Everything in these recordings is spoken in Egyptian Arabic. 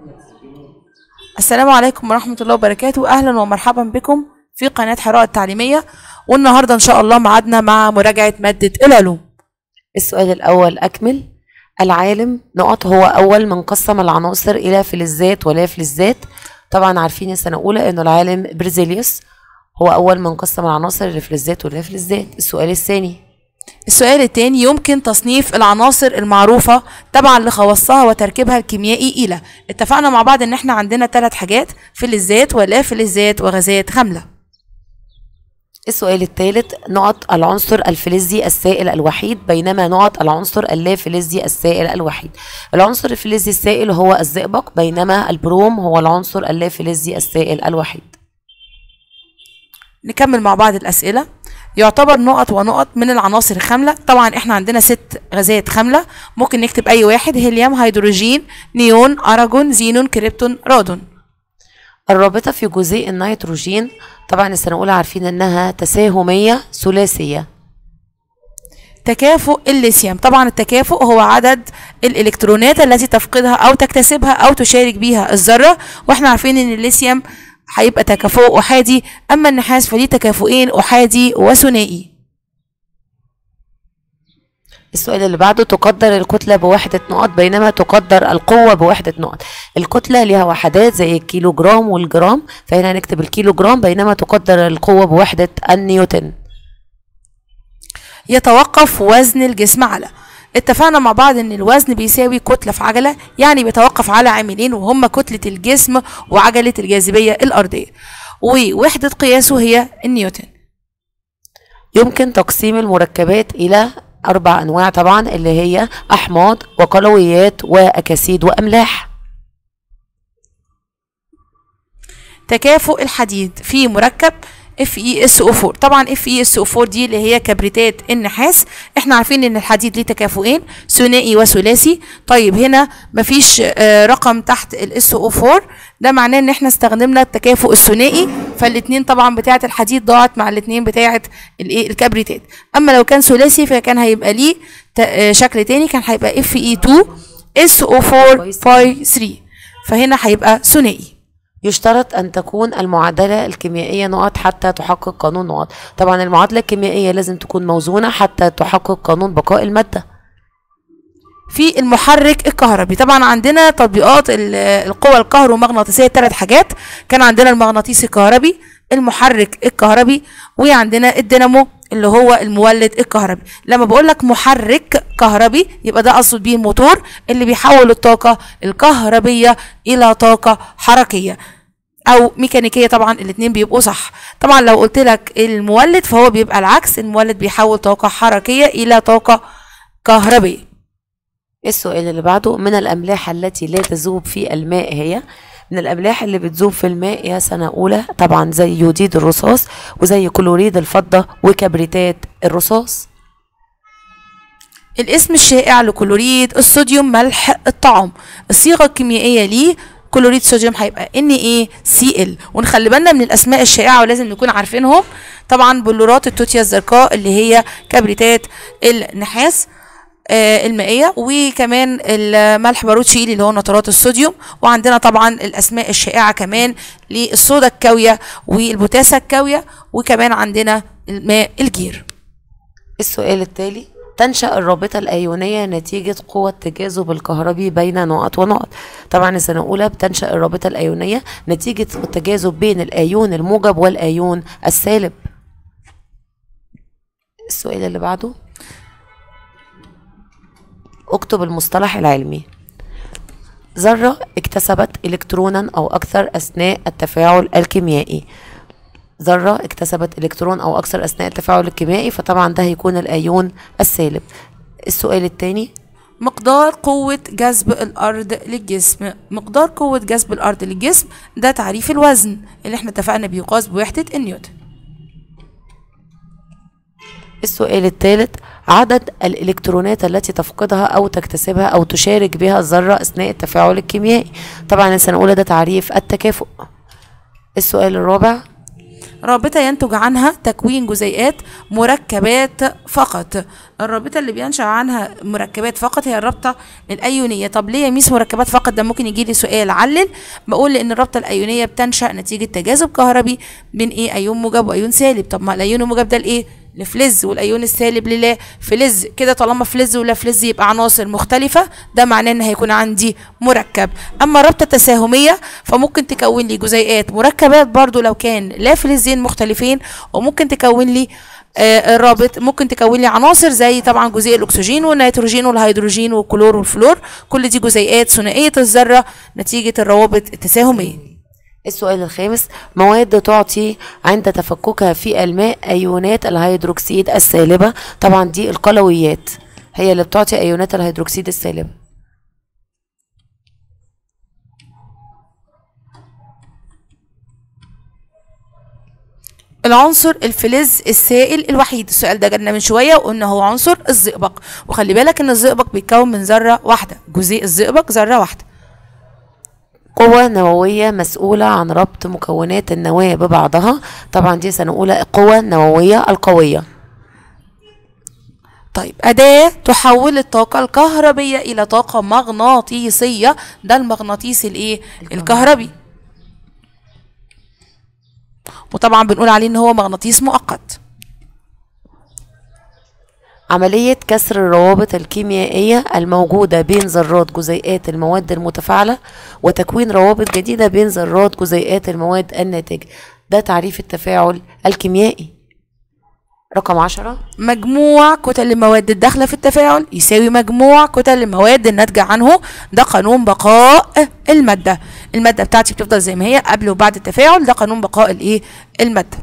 السلام عليكم ورحمة الله وبركاته أهلا ومرحبا بكم في قناة حراء التعليمية والنهاردة إن شاء الله معادنا مع مراجعة مادة العلوم السؤال الأول أكمل العالم نقط هو أول من قسم العناصر إلى فلزات ولا فلزات طبعا عارفين يا سنة أولى إنه العالم بريزيليوس هو أول من قسم العناصر إلى فلزات ولا فلزات السؤال الثاني السؤال الثاني يمكن تصنيف العناصر المعروفة تبعا لخواصها وتركيبها الكيميائي إلى اتفقنا مع بعض إن احنا عندنا ثلاث حاجات فلزات ولا فلزات وغازات خاملة السؤال الثالث نقط العنصر الفلزي السائل الوحيد بينما نقط العنصر اللافلزي السائل الوحيد العنصر الفلزي السائل هو الزئبق بينما البروم هو العنصر اللافلزي السائل الوحيد نكمل مع بعض الأسئلة يعتبر نقط ونقط من العناصر الخاملة طبعا احنا عندنا ست غازات خاملة ممكن نكتب أي واحد هيليوم هيدروجين نيون أراجون زينون كريبتون رادون الرابطة في جزيء النيتروجين طبعا السنة الأولى عارفين إنها تساهمية ثلاثية تكافؤ الليثيوم طبعا التكافؤ هو عدد الالكترونات التي تفقدها او تكتسبها او تشارك بها الذره واحنا عارفين ان الليثيوم هيبقى تكافؤ احادي اما النحاس فليه تكافؤين احادي وثنائي السؤال اللي بعده تقدر الكتلة بوحدة نقط بينما تقدر القوة بوحدة نقط الكتلة ليها وحدات زي الكيلو جرام والجرام فهنا هنكتب الكيلو جرام بينما تقدر القوة بوحدة النيوتن يتوقف وزن الجسم على اتفقنا مع بعض ان الوزن بيساوي كتلة في عجلة يعني بيتوقف على عاملين وهما كتلة الجسم وعجلة الجاذبية الأرضية ووحدة قياسه هي النيوتن يمكن تقسيم المركبات إلى أربع أنواع طبعا اللي هي أحماض وقلويات وأكاسيد وأملاح تكافؤ الحديد في مركب اف اي اس او 4 طبعا اف اي اس او 4 دي اللي هي كبريتات النحاس احنا عارفين ان الحديد ليه تكافؤين ثنائي وثلاثي طيب هنا مفيش آه رقم تحت الاس او 4 ده معناه ان احنا استخدمنا التكافؤ الثنائي فالاثنين طبعا بتاعه الحديد ضاعت مع الاثنين بتاعه الايه الكبريتات اما لو كان ثلاثي فكان هيبقى ليه آه شكل تاني كان هيبقى اف اي 2 اس او 4 باي 3 فهنا هيبقى ثنائي يشترط أن تكون المعادلة الكيميائية نقط حتى تحقق قانون نقط طبعا المعادلة الكيميائية لازم تكون موزونة حتى تحقق قانون بقاء المادة في المحرك الكهربي طبعا عندنا تطبيقات القوى الكهرومغناطيسيه ثلاث حاجات كان عندنا المغناطيس الكهربي المحرك الكهربي وعندنا الدينامو اللي هو المولد الكهربي لما بقول لك محرك كهربي يبقى ده اقصد بيه الموتور اللي بيحول الطاقه الكهربيه الى طاقه حركيه او ميكانيكيه طبعا الاثنين بيبقوا صح طبعا لو قلت لك المولد فهو بيبقى العكس المولد بيحول طاقه حركيه الى طاقه كهربيه السؤال اللي بعده من الأملاح التي لا تذوب في الماء هي من الأملاح اللي بتذوب في الماء يا سنة أولى طبعا زي يوديد الرصاص وزي كلوريد الفضة وكبريتات الرصاص الاسم الشائع لكلوريد الصوديوم ملح الطعام الصيغة الكيميائية ليه كلوريد صوديوم هيبقى NaCl ونخلي بالنا من الاسماء الشائعه ولازم نكون عارفينهم طبعا بلورات التوتيا الزرقاء اللي هي كبريتات النحاس آه المائية وكمان الملح بارود شيلي اللي هو نترات الصوديوم وعندنا طبعا الأسماء الشائعة كمان للصودا الكاوية والبوتاسا الكاوية وكمان عندنا الماء الجير السؤال التالي تنشأ الرابطة الأيونية نتيجة قوة التجاذب الكهربي بين نقط ونقط طبعا السنة الأولى بتنشأ الرابطة الأيونية نتيجة التجاذب بين الأيون الموجب والأيون السالب السؤال اللي بعده اكتب المصطلح العلمي ذرة اكتسبت إلكترونا أو أكثر أثناء التفاعل الكيميائي ذرة اكتسبت إلكترون أو أكثر أثناء التفاعل الكيميائي فطبعا ده هيكون الأيون السالب السؤال الثاني مقدار قوة جذب الأرض للجسم مقدار قوة جذب الأرض للجسم ده تعريف الوزن اللي احنا اتفقنا بيقاس بوحدة النيوتن السؤال الثالث عدد الإلكترونات التي تفقدها أو تكتسبها أو تشارك بها الذرة أثناء التفاعل الكيميائي طبعا السنة الأولى ده تعريف التكافؤ السؤال الرابع رابطة ينتج عنها تكوين جزيئات مركبات فقط الرابطة اللي بينشأ عنها مركبات فقط هي الرابطة الأيونية طب ليه يا ميس مركبات فقط ده ممكن يجي لي سؤال علل بقول لأن الرابطة الأيونية بتنشأ نتيجة تجاذب كهربي بين إيه أيون موجب وأيون سالب طب ما الأيون الموجب ده لإيه لفلز والايون السالب للا فلز كده طالما فلز ولا فلز يبقى عناصر مختلفه ده معناه ان هيكون عندي مركب اما الرابطه التساهميه فممكن تكون لي جزيئات مركبات برضو لو كان لا فلزين مختلفين وممكن تكون لي آه الرابط ممكن تكون لي عناصر زي طبعا جزيء الاكسجين والنيتروجين والهيدروجين والكلور والفلور كل دي جزيئات ثنائيه الذره نتيجه الروابط التساهميه السؤال الخامس مواد تعطي عند تفككها في الماء أيونات الهيدروكسيد السالبة طبعا دي القلويات هي اللي بتعطي أيونات الهيدروكسيد السالبة العنصر الفلز السائل الوحيد السؤال ده جالنا من شويه وقلنا هو عنصر الزئبق وخلي بالك ان الزئبق بيتكون من ذره واحده جزيء الزئبق ذره واحده قوة نووية مسؤولة عن ربط مكونات النواة ببعضها طبعا دي سنة أولى القوة النووية القوية طيب أداة تحول الطاقة الكهربية إلى طاقة مغناطيسية ده المغناطيس الإيه؟ الكهربي وطبعا بنقول عليه إن هو مغناطيس مؤقت عملية كسر الروابط الكيميائية الموجودة بين ذرات جزيئات المواد المتفاعلة وتكوين روابط جديدة بين ذرات جزيئات المواد الناتجة ده تعريف التفاعل الكيميائي رقم عشرة مجموع كتل المواد الداخلة في التفاعل يساوي مجموع كتل المواد الناتجة عنه ده قانون بقاء المادة المادة بتاعتي بتفضل زي ما هي قبل وبعد التفاعل ده قانون بقاء الايه المادة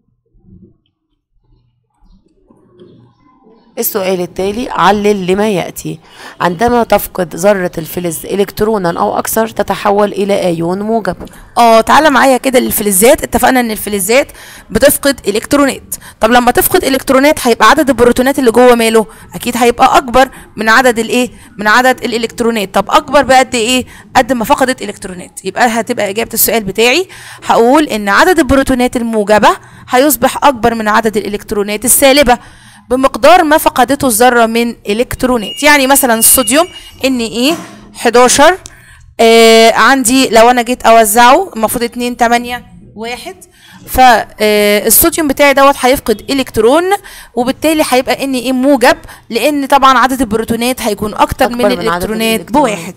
السؤال التالي علل لما يأتي عندما تفقد ذرة الفلز إلكترونا أو أكثر تتحول إلى أيون موجب اه تعالى معايا كده للفلزات اتفقنا ان الفلزات بتفقد الكترونات طب لما تفقد الكترونات هيبقى عدد البروتونات اللي جوه ماله اكيد هيبقى اكبر من عدد الايه من عدد الالكترونات طب اكبر بقد ايه قد ما فقدت الكترونات يبقى هتبقى اجابه السؤال بتاعي هقول ان عدد البروتونات الموجبه هيصبح اكبر من عدد الالكترونات السالبه بمقدار ما فقدته الذره من الكترونات يعني مثلا الصوديوم ان ايه 11 آه عندي لو انا جيت اوزعه المفروض 2 8 1 فالصوديوم بتاعي دوت هيفقد الكترون وبالتالي هيبقى ان ايه موجب لان طبعا عدد البروتونات هيكون اكتر أكبر من, من عدد الالكترونات الإلكترونات. بواحد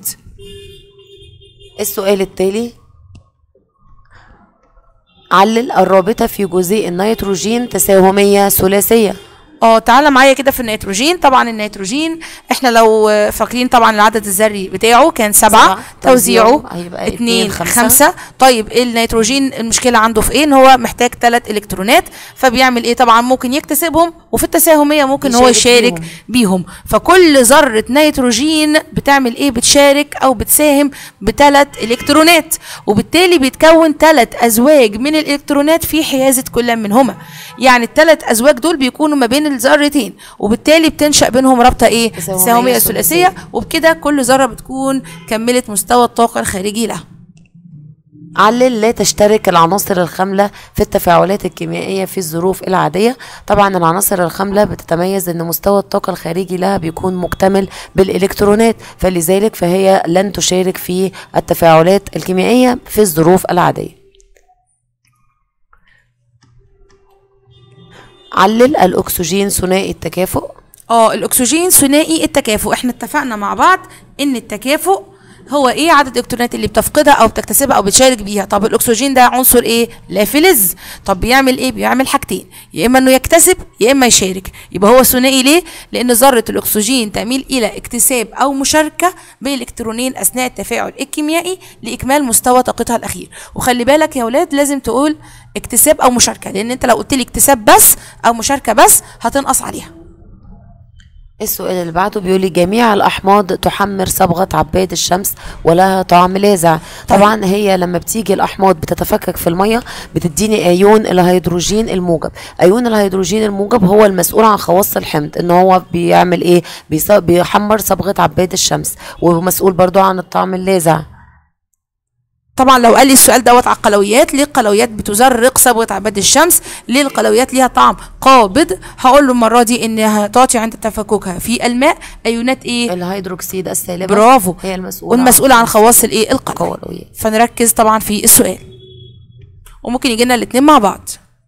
السؤال التالي علل الرابطة في جزيء النيتروجين تساهمية ثلاثية اه تعالى معايا كده في النيتروجين طبعا النيتروجين احنا لو آه، فاكرين طبعا العدد الذري بتاعه كان سبعة سبعة. توزيعه توزيعه هيبقى اتنين اتنين خمسة. خمسة طيب النيتروجين المشكلة عنده في ايه ان هو محتاج ثلاث الكترونات فبيعمل ايه طبعا ممكن يكتسبهم وفي التساهمية ممكن هو يشارك يشارك بيهم فكل ذرة نيتروجين بتعمل ايه بتشارك او بتساهم بثلاث الكترونات وبالتالي بيتكون ثلاث ازواج من الالكترونات في حيازة كل منهما يعني الثلاث ازواج دول بيكونوا ما بين الذرتين وبالتالي بتنشأ بينهم رابطة ايه تساهمية تساهمية ثلاثية. ثلاثية وبكده كل ذرة بتكون كملت مستوى الطاقة الخارجي لها علل لا تشترك العناصر الخاملة في التفاعلات الكيميائية في الظروف العادية طبعا العناصر الخاملة بتتميز ان مستوى الطاقة الخارجي لها بيكون مكتمل بالإلكترونات فلذلك فهي لن تشارك في التفاعلات الكيميائية في الظروف العادية علل الأكسجين ثنائي التكافؤ اه الاكسجين ثنائي التكافؤ احنا اتفقنا مع بعض ان التكافؤ هو ايه عدد الالكترونات اللي بتفقدها او بتكتسبها او بتشارك بيها طب الاكسجين ده عنصر ايه لا فلز طب بيعمل ايه بيعمل حاجتين يا اما انه يكتسب يا اما يشارك يبقى هو ثنائي ليه لان ذره الاكسجين تميل الى اكتساب او مشاركه بالالكترونين اثناء التفاعل الكيميائي لاكمال مستوى طاقتها الاخير وخلي بالك يا اولاد لازم تقول اكتساب او مشاركه لان انت لو قلت لي اكتساب بس او مشاركه بس هتنقص عليها السؤال اللي بعده بيقول لي جميع الأحماض تحمر صبغة عباد الشمس ولها طعم لاذع طبعا هي لما بتيجي الأحماض بتتفكك في المية بتديني أيون الهيدروجين الموجب أيون الهيدروجين الموجب هو المسؤول عن خواص الحمض إن هو بيعمل إيه بيص- بيحمر صبغة عباد الشمس ومسؤول برضو عن الطعم اللاذع طبعا لو قال لي السؤال دوت على القلويات ليه القلويات بتزرق صبغه عباد الشمس ليه القلويات ليها طعم قابض هقول له المره دي انها تعطي عند تفككها في الماء ايونات ايه الهيدروكسيد السالبة برافو هي المسؤولة والمسؤوله عن خواص الايه القلوي القلوية فنركز طبعا في السؤال وممكن يجي لنا الاثنين مع بعض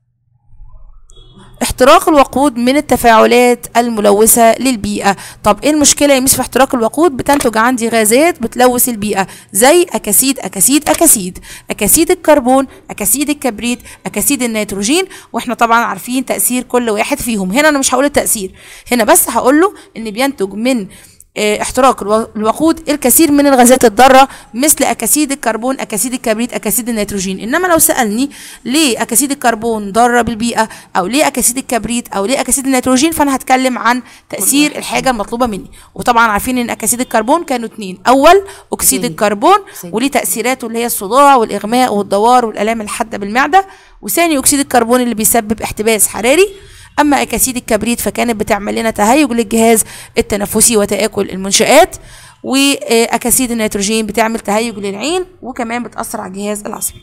احتراق الوقود من التفاعلات الملوثة للبيئة طب ايه المشكلة يا ميس في احتراق الوقود بتنتج عندي غازات بتلوث البيئة زي اكاسيد اكاسيد اكاسيد اكاسيد الكربون اكاسيد الكبريت اكاسيد النيتروجين واحنا طبعا عارفين تأثير كل واحد فيهم هنا انا مش هقول التأثير هنا بس هقول له ان بينتج من آه، احتراق الو- الوقود الكثير من الغازات الضاره مثل اكاسيد الكربون اكاسيد الكبريت اكاسيد النيتروجين انما لو سالني ليه اكاسيد الكربون ضاره بالبيئه او ليه اكاسيد الكبريت او ليه اكاسيد النيتروجين فانا هتكلم عن تاثير الحاجه المطلوبه مني وطبعا عارفين ان اكاسيد الكربون كانوا اتنين اول اكسيد أكسيد. الكربون أكسيد. وليه تاثيراته اللي هي الصداع والاغماء والدوار والالام الحاده بالمعده وثاني اكسيد الكربون اللي بيسبب احتباس حراري اما اكاسيد الكبريت فكانت بتعمل لنا تهيج للجهاز التنفسي وتاكل المنشآت واكاسيد النيتروجين بتعمل تهيج للعين وكمان بتاثر على الجهاز العصبي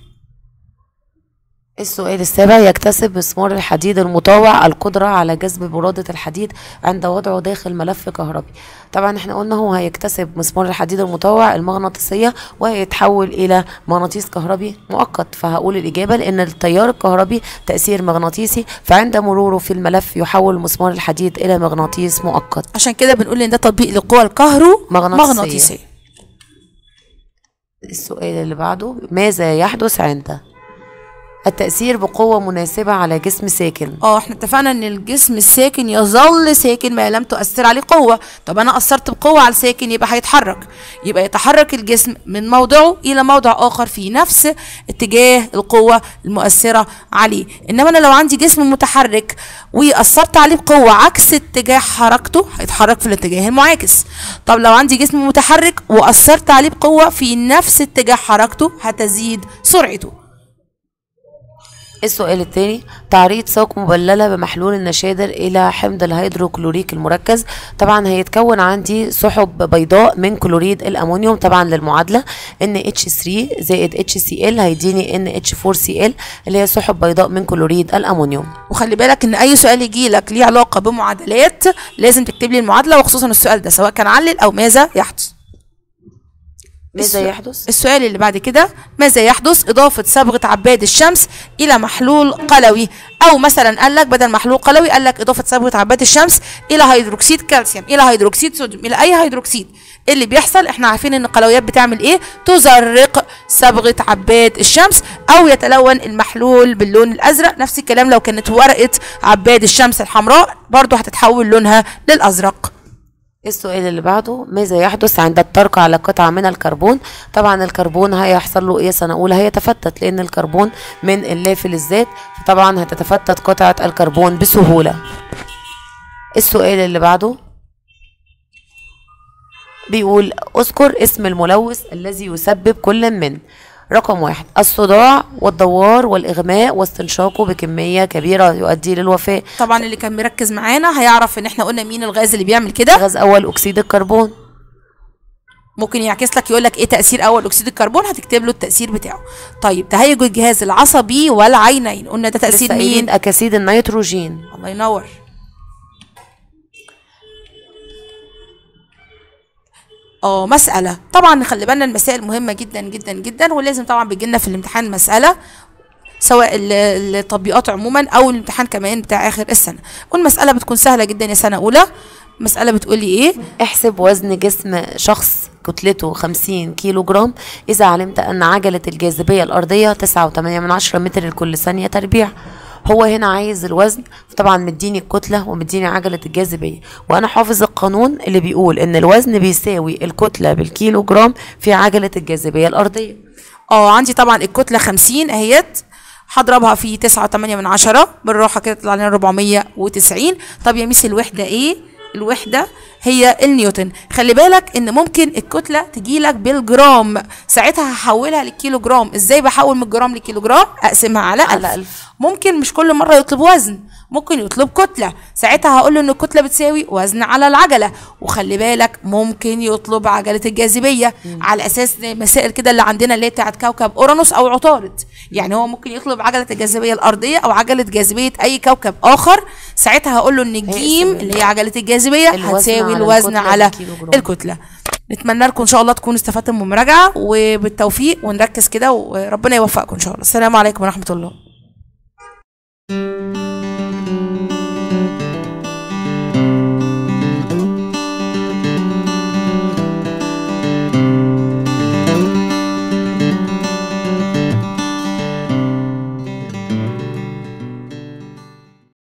السؤال السابع يكتسب مسمار الحديد المطوع القدرة على جذب برودة الحديد عند وضعه داخل ملف كهربي طبعا احنا قلنا هو هيكتسب مسمار الحديد المطوع المغناطيسية وهيتحول إلى مغناطيس كهربي مؤقت فهقول الإجابة لأن التيار الكهربي تأثير مغناطيسي فعند مروره في الملف يحول مسمار الحديد إلى مغناطيس مؤقت عشان كده بنقول ان ده تطبيق للقوى الكهرو مغناطيسية. مغناطيسيه السؤال اللي بعده ماذا يحدث عند التأثير بقوة مناسبة على جسم ساكن اه احنا اتفقنا ان الجسم الساكن يظل ساكن ما لم تؤثر عليه قوة طب انا اثرت بقوة على الساكن يبقى هيتحرك يبقى يتحرك الجسم من موضعه الى موضع اخر في نفس اتجاه القوة المؤثرة عليه انما انا لو عندي جسم متحرك واثرت عليه بقوة عكس اتجاه حركته هيتحرك في الاتجاه المعاكس طب لو عندي جسم متحرك واثرت عليه بقوة في نفس اتجاه حركته هتزيد سرعته السؤال الثاني تعريض ساق مبللة بمحلول النشادر إلى حمض الهيدروكلوريك المركز طبعا هيتكون عندي سحب بيضاء من كلوريد الأمونيوم طبعا للمعادلة NH3 زائد HCl هيديني NH4Cl اللي هي سحب بيضاء من كلوريد الأمونيوم وخلي بالك ان اي سؤال يجي لك ليه علاقه بمعادلات لازم تكتب لي المعادله وخصوصا السؤال ده سواء كان علل او ماذا يحدث ماذا السؤال- يحدث؟ السؤال اللي بعد كده ماذا يحدث اضافه صبغه عباد الشمس الى محلول قلوي او مثلا قال لك بدل محلول قلوي قال لك اضافه صبغه عباد الشمس الى هيدروكسيد كالسيوم الى هيدروكسيد صوديوم الى اي هيدروكسيد إيه اللي بيحصل احنا عارفين ان القلويات بتعمل ايه تزرق صبغه عباد الشمس او يتلون المحلول باللون الازرق نفس الكلام لو كانت ورقه عباد الشمس الحمراء برضو هتتحول لونها للازرق السؤال اللي بعده ماذا يحدث عند الطرق على قطعة من الكربون طبعا الكربون هيحصل له ايه سنة أولى هيتفتت لأن الكربون من اللافلزات فطبعا هتتفتت قطعة الكربون بسهولة السؤال اللي بعده بيقول اذكر اسم الملوث الذي يسبب كل من رقم واحد الصداع والدوار والإغماء واستنشاقه بكمية كبيرة يؤدي للوفاة طبعا اللي كان مركز معانا هيعرف ان احنا قلنا مين الغاز اللي بيعمل كده غاز أول أكسيد الكربون ممكن يعكس لك يقول لك ايه تاثير اول اكسيد الكربون هتكتب له التاثير بتاعه طيب تهيج الجهاز العصبي والعينين قلنا ده تاثير لسه قايلين مين أكاسيد النيتروجين الله ينور اه مسألة طبعا نخلي بالنا المسائل مهمة جدا جدا جدا ولازم طبعا بيجي لنا في الامتحان مسألة سواء ال- التطبيقات عموما او الامتحان كمان بتاع اخر السنة والمسألة بتكون سهلة جدا يا سنة اولى مسألة بتقولي ايه احسب وزن جسم شخص كتلته 50 كيلو جرام إذا علمت أن عجلة الجاذبية الأرضية 9.8 من عشرة متر لكل ثانية تربيع هو هنا عايز الوزن طبعا مديني الكتلة ومديني عجلة الجاذبية وأنا حافظ القانون اللي بيقول إن الوزن بيساوي الكتلة بالكيلو جرام في عجلة الجاذبية الأرضية اه عندي طبعا الكتلة 50 اهيت هضربها في تسعة وتمانية من عشرة بالراحة كده تطلع لنا 490 طب يا ميس الوحدة ايه؟ الوحدة هي النيوتن خلي بالك ان ممكن الكتلة تجيلك بالجرام ساعتها هحولها للكيلو جرام ازاي بحول من الجرام للكيلو جرام اقسمها على على ألف ألف. ممكن مش كل مره يطلب وزن ممكن يطلب كتله ساعتها هقول له ان الكتله بتساوي وزن على العجله وخلي بالك ممكن يطلب عجله الجاذبيه على اساس مسائل كده اللي عندنا اللي هي بتاعت كوكب اورانوس او عطارد يعني هو ممكن يطلب عجله الجاذبيه الارضيه او عجله جاذبيه اي كوكب اخر ساعتها هقول له ان الجيم اللي هي عجله الجاذبيه الوزن هتساوي على الوزن الكتلة على بالكيلو جرام. الكتله نتمنى لكم ان شاء الله تكونوا استفدتوا من المراجعه وبالتوفيق ونركز كده وربنا يوفقكم ان شاء الله السلام عليكم ورحمه الله